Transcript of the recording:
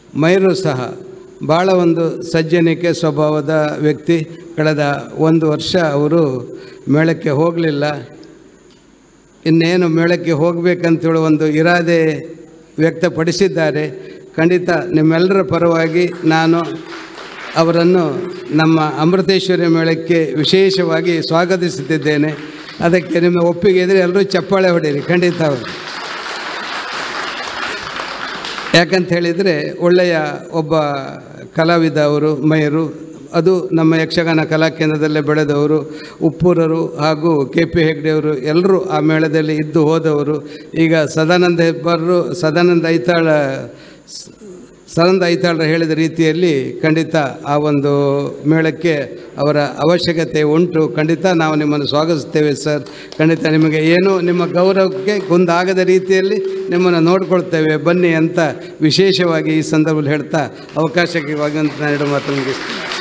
ಮೈರು ಸಹ ಭಾಳ ಒಂದು ಸಜ್ಜನಿಕೆ ಸ್ವಭಾವದ ವ್ಯಕ್ತಿ ಕಳೆದ ಒಂದು ವರ್ಷ ಅವರು ಮೇಳಕ್ಕೆ ಹೋಗಲಿಲ್ಲ ಇನ್ನೇನು ಮೇಳಕ್ಕೆ ಹೋಗಬೇಕಂತೇಳಿ ಒಂದು ಇರಾದೆ ವ್ಯಕ್ತಪಡಿಸಿದ್ದಾರೆ ಖಂಡಿತ ನಿಮ್ಮೆಲ್ಲರ ಪರವಾಗಿ ನಾನು ಅವರನ್ನು ನಮ್ಮ ಅಮೃತೇಶ್ವರಿ ಮೇಳಕ್ಕೆ ವಿಶೇಷವಾಗಿ ಸ್ವಾಗತಿಸುತ್ತಿದ್ದೇನೆ ಅದಕ್ಕೆ ನಿಮ್ಮ ಒಪ್ಪಿಗೆ ಇದ್ದರೆ ಎಲ್ಲರೂ ಚಪ್ಪಾಳೆ ಹೊಡೀರಿ ಖಂಡಿತ ಅವರು ಯಾಕಂತ ಹೇಳಿದರೆ ಒಳ್ಳೆಯ ಒಬ್ಬ ಕಲಾವಿದ ಅವರು ಮಯರು ಅದು ನಮ್ಮ ಯಕ್ಷಗಾನ ಕಲಾಕೇಂದ್ರದಲ್ಲೇ ಬೆಳೆದವರು ಉಪ್ಪೂರರು ಹಾಗೂ ಕೆ ಪಿ ಹೆಗ್ಡೆಯವರು ಎಲ್ಲರೂ ಆ ಮೇಳದಲ್ಲಿ ಇದ್ದು ಹೋದವರು ಈಗ ಸದಾನಂದ ಹೆಬ್ಬಾರರು ಸದಾನಂದ ಐತಾಳ ಸ- ಸದಾನಂದ ಐತಾಳರು ಹೇಳಿದ ರೀತಿಯಲ್ಲಿ ಖಂಡಿತ ಆ ಒಂದು ಮೇಳಕ್ಕೆ ಅವರ ಅವಶ್ಯಕತೆ ಉಂಟು ಖಂಡಿತ ನಾವು ನಿಮ್ಮನ್ನು ಸ್ವಾಗತಿಸ್ತೇವೆ ಸರ್ ಖಂಡಿತ ನಿಮಗೆ ಏನು ನಿಮ್ಮ ಗೌರವಕ್ಕೆ ಕುಂದಾಗದ ರೀತಿಯಲ್ಲಿ ನಿಮ್ಮನ್ನು ನೋಡ್ಕೊಳ್ತೇವೆ ಬನ್ನಿ ಅಂತ ವಿಶೇಷವಾಗಿ ಈ ಸಂದರ್ಭದಲ್ಲಿ ಹೇಳ್ತಾ ಅವಕಾಶಕ್ಕೆ ಇವಾಗ ನಾನು ಎರಡು ಮಾತು ಮುಗಿಸ್ತೀನಿ